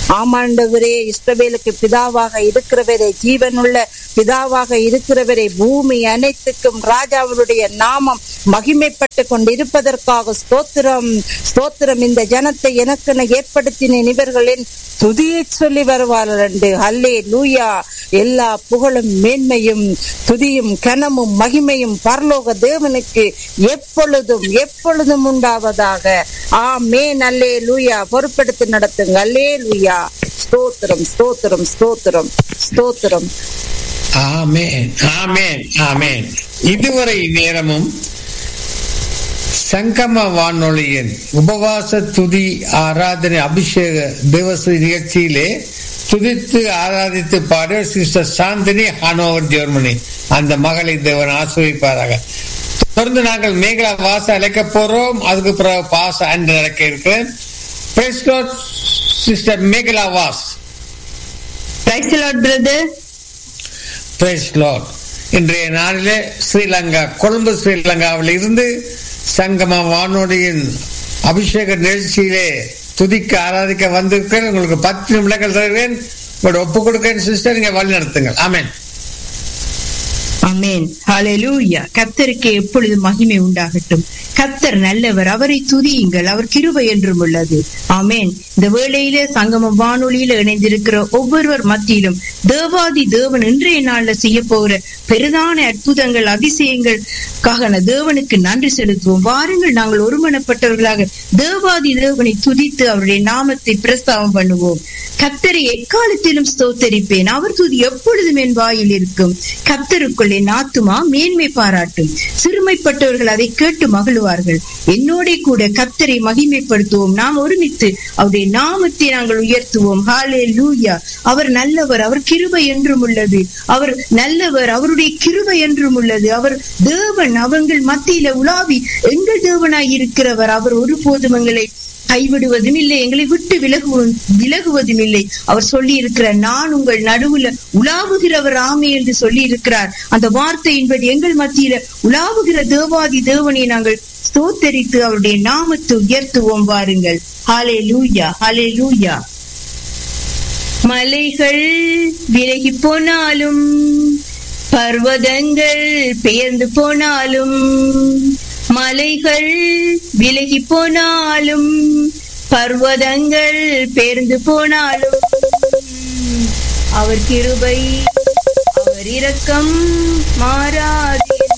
ஆமாண்டவரே இஸ்ரவேலுக்கு பிதாவாக இருக்கிறவரே ஜீவனுள்ள பிதாவாக இருக்கிறவரே பூமி அனைத்துக்கும் ராஜாவுடைய நாமம் மகிமைப்பட்டு கொண்டிருப்பதற்காக ஸ்தோத்திரம் ஸ்தோத்திரம் இந்த ஜனத்தை எனக்கென ஏற்படுத்தின இவர்களின் துதியை சொல்லி வருவார்கள் என்று ஹல்லே லூயா எல்லா புகழும் மேன்மையும் துதியும் கனமும் மகிமையும் பரலோக தேவனுக்கு எப்பொழுதும் எப்பொழுதும் உண்டாவதாக ஆமேன் அல்லே லூயா பொறுப்பெடுத்து நடத்துங்க அல்லே லூயா ஸ்தோத்திரம் ஸ்தோத்திரம் ஸ்தோத்திரம் ஸ்தோத்திரம் ஆமேன் ஆமேன் ஆமேன் இதுவரை நேரமும் சங்கம வானொலியின் உபவாச துதி ஆராதனை அபிஷேக திவச நிகழ்ச்சியிலே துதித்து ஆராதித்து பாட சிஸ்டர் சாந்தினி ஹானோவர் ஜெர்மனி அந்த மகளை தேவன் ஆசிரியப்பாராக தொடர்ந்து நாங்கள் மேகலா வாச அழைக்க போறோம் அதுக்கு பிறகு பாச அன்று நடக்க இருக்கிறேன் sister Megala was praise lord brother praise lord இன்றைய நாளிலே ஸ்ரீலங்கா கொழும்பு ஸ்ரீலங்காவில் இருந்து சங்கம வானொலியின் அபிஷேக நிகழ்ச்சியிலே துதிக்க ஆராதிக்க வந்திருக்கிறேன் உங்களுக்கு பத்து நிமிடங்கள் தருகிறேன் உங்களோட ஒப்பு கொடுக்கிறேன் சிஸ்டர் நீங்க வழி நடத்துங்கள் ஆமேன் அமேன் ஹalleluya கர்த்தருக்கு எப்பொழுது மகிமை உண்டாகட்டும் கர்த்தர் நல்லவர் அவரை துதியுங்கள் அவர் கிருபை என்றும் உள்ளது ஆமேன் இந்த வேளையிலே சங்கம வானொலியில இணைந்திருக்கிற ஒவ்வொருவர் மத்தியிலும் தேவாதி தேவன் இன்றைய நாள்ல செய்ய போகிற பெரிதான அற்புதங்கள் அதிசயங்கள் காக தேவனுக்கு நன்றி செலுத்துவோம் வாருங்கள் நாங்கள் ஒருமனப்பட்டவர்களாக தேவாதி தேவனை துதித்து அவருடைய நாமத்தை பிரஸ்தாபம் பண்ணுவோம் கத்தரை எக்காலத்திலும் ஸ்தோத்தரிப்பேன் அவர் துதி எப்பொழுதும் என் வாயில் இருக்கும் கத்தருக்குள்ளே நாத்துமா மேன்மை பாராட்டும் சிறுமைப்பட்டவர்கள் அதை கேட்டு மகிழ்வார்கள் என்னோட கூட கத்தரை மகிமைப்படுத்துவோம் நாம் ஒருமித்து அவருடைய நாமத்தை நாங்கள் உயர்த்துவோம் ஹாலே லூயா அவர் நல்லவர் அவர் கிருபை என்றும் உள்ளது அவர் நல்லவர் அவருடைய கிருபை என்றும் உள்ளது அவர் தேவன் அவங்கள் மத்தியில உலாவி எங்கள் தேவனாய் இருக்கிறவர் அவர் ஒருபோதும் எங்களை கைவிடுவதும் இல்லை எங்களை விட்டு விலகுவதும் விலகுவதும் இல்லை அவர் சொல்லி இருக்கிறார் நான் உங்கள் நடுவுல உலாவுகிறவர் ஆமே என்று சொல்லி இருக்கிறார் அந்த வார்த்தையின்படி எங்கள் மத்தியில உலாவுகிற தேவாதி தேவனை நாங்கள் ஸ்தோத்தரித்து அவருடைய நாமத்தை உயர்த்துவோம் வாருங்கள் ஹாலே லூயா ஹாலே லூயா மலைகள் விலகி போனாலும் பர்வதங்கள் பெயர்ந்து போனாலும் மலைகள் விலகி போனாலும் பர்வதங்கள் பெயர்ந்து போனாலும் அவர் கிருபை அவர் இரக்கம் மாறாது